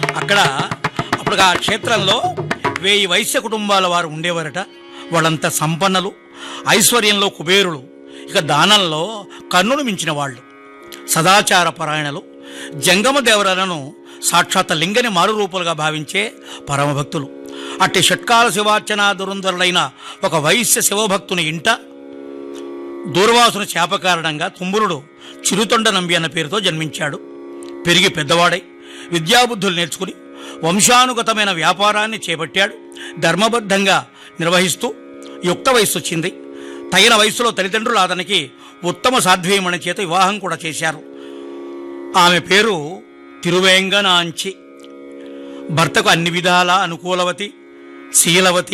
అక్కడ అప్పుడు ఆ క్షేత్రంలో వేయి వైశ్య కుటుంబాల వారు ఉండేవారట వాళ్ళంతా సంపన్నలు ఐశ్వర్యంలో కుబేరులు ఇక దానంలో కన్నును మించిన వాళ్ళు సదాచార పరాయణలు జంగమ దేవరలను సాక్షాత్ లింగని మారు రూపాలుగా భావించే పరమభక్తులు అట్టి షట్కాల శివార్చన దురంధరులైన ఒక వైశ్య శివభక్తుని ఇంట దూర్వాసుని శాప కారణంగా తుంబురుడు చిరుతొండ నంబి అన్న పేరుతో జన్మించాడు పెరిగి పెద్దవాడై విద్యాబుద్ధులు నేర్చుకుని వంశానుగతమైన వ్యాపారాన్ని చేపట్టాడు ధర్మబద్ధంగా నిర్వహిస్తూ యుక్త వయస్సు వచ్చింది తగిన వయసులో తల్లిదండ్రులు అతనికి ఉత్తమ సాధ్వీయమణి చేత వివాహం కూడా చేశారు ఆమె పేరు తిరువేంగనాంచి భర్తకు అన్ని విధాల అనుకూలవతి శీలవతి